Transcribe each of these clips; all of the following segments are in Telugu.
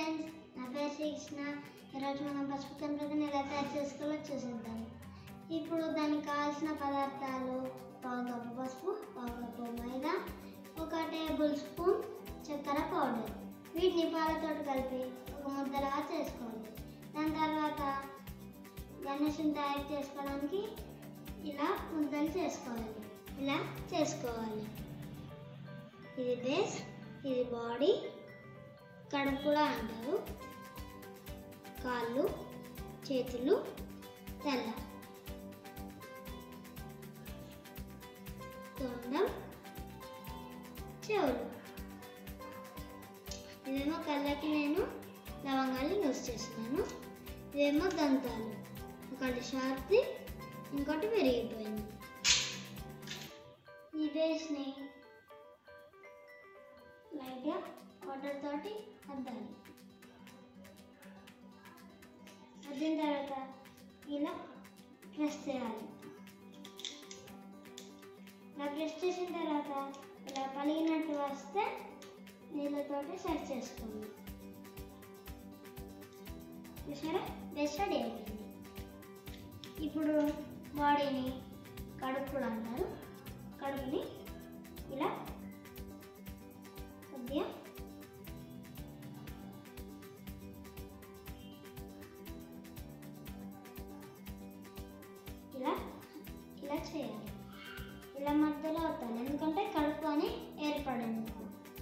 ఫ్రెండ్స్ నా పేరు శ్రీకృష్ణ ఈరోజు మనం పసుపు తండ్రిని ఎలా తయారు చేసుకోవాలో చూసేద్దాం ఇప్పుడు దానికి కావాల్సిన పదార్థాలు పావు కప్పు పసుపు పావు కప్పు మైదా ఒక టేబుల్ స్పూన్ చక్కెర పౌడర్ వీటిని పాలతో కలిపి ఒక ముద్దలా చేసుకోవాలి దాని తర్వాత గణేషుని తయారు చేసుకోవడానికి ఇలా ముద్దలు చేసుకోవాలి ఇలా చేసుకోవాలి ఇది బేస్ ఇది బాడీ కడుపు కూడా అంటారు కాళ్ళు చేతులు తల తొండం చెవులు ఇదేమో కళ్ళకి నేను లవంగాలు యూస్ చేస్తున్నాను ఇదేమో దంతాలు ఒకటి షార్ప్ది ఇంకోటి విరిగిపోయింది ఈ బేస్ని లైట్గా వాటర్ తోటి అద్దాలి అద్దిన తర్వాత ఇలా ప్రెస్ చేయాలి ఇలా ప్రెస్ చేసిన తర్వాత ఇలా పలిగినట్టు వస్తే నీళ్ళతోటి సెట్ చేసుకోండి చూసారా బెస్ట్ రెడీ అయిపోయింది ఇప్పుడు బాడీని కడుపు కూడా అంటారు కడుపుని ఇలా కొద్దిగా ఇలా ఇలా చేయాలి ఇలా మధ్యలో అవుతాను ఎందుకంటే కడుపు అని ఏర్పడేందుకు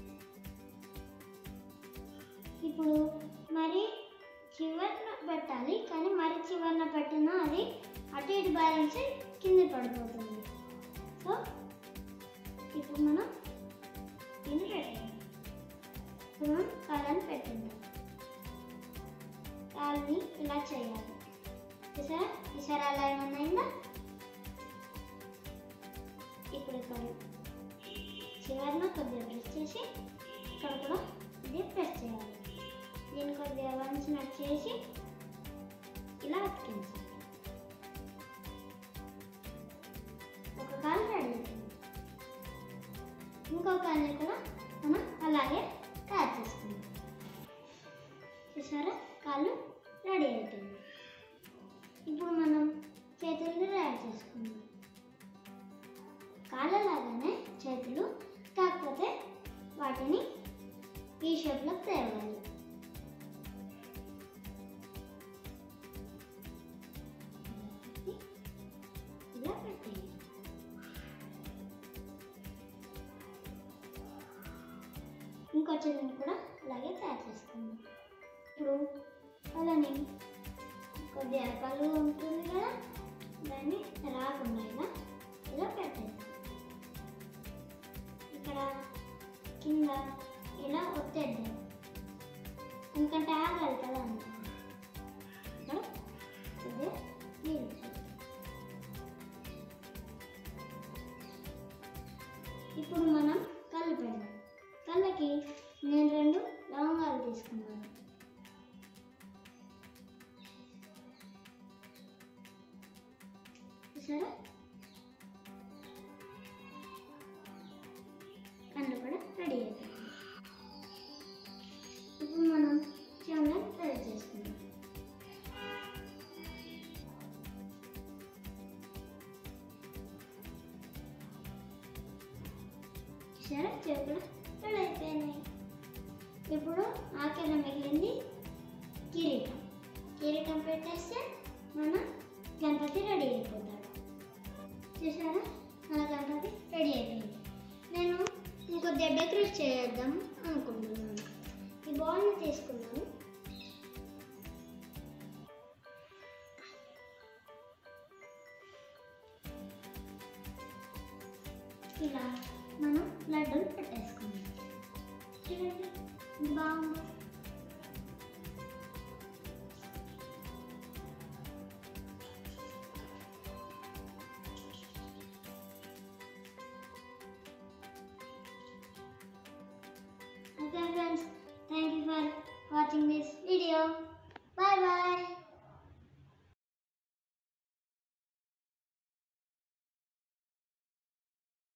ఇప్పుడు మరి చివరన పెట్టాలి కానీ మరి చివరన పెట్టినా అది అటు ఇటు బ్యాలెన్స్ కింద పడిపోతుంది సో ఇప్పుడు మనం దీన్ని పెట్టాలి ఇప్పుడు మనం కాళ్ళని పెట్టిందాం కాళ్ళని ఇలా చేయాలి చూసారా ఈసారి అలా ఏమన్నా అయిందా ఇప్పుడు ఇక్కడ చివరిన కొద్దిగా ప్రెస్ చేసి ఇక్కడ కూడా ఇది ప్రెస్ చేయాలి దీన్ని కొద్దిగా వంచినట్టు చేసి ఇలా అతికించాలి ఒక కాలు రెడీ అవుతుంది ఇంకో కాల్ని కూడా మనం అలాగే తయారు చేసుకుందాం చూసారా కాళ్ళు రెడీ అయిపోయింది ఇప్పుడు మనం చేతుల్ని తయారు చేసుకుందాం కాళ్ళలాగానే చేతులు కాకపోతే వాటిని ఈ షేప్లో తేవాలి ఇలా పెట్టేయాలి ఇంకో చెల్లిని కూడా అలాగే తయారు చేసుకుందాం ఇప్పుడు అలాని కొద్దిగా పళ్ళు ఉంటుంది కదా దాన్ని రాకుండా ఇలా ఇలా పెట్టేద్దాం ఇక్కడ కింద ఇలా ఒత్తేద్దాం ఎందుకంటే ఆగాలి కదా అందుకని. ఇక్కడ కొద్దిగా నీళ్ళు పోసేద్దాం. ఇప్పుడు మనం కళ్ళు పెడదాం కళ్ళకి నేను రెండు లవంగాలు తీసుకున్నాను చూసారా కళ్ళు కూడా రెడీ అయిపోయింది ఇప్పుడు మనం చెవులను రెడీ చేసుకుందాం చూసారా చెవి కూడా రెడీ అయిపోయినాయి ఇప్పుడు ఆఖరి మిగిలింది కిరీటం కిరీటం పెట్టేస్తే మన గణపతి రెడీ అయిపోతాడు చూసారా మన గణపతి రెడీ అయిపోయింది నేను ఇంకొద్దిగా డెకరేట్ చేద్దాం అనుకుంటున్నాను ఈ బాల్ని తీసుకున్నాను ఇలా మనం లడ్డూలు పెట్టేసుకుందాం చూడండి బాగుంది Okay friends, thank you for watching this video.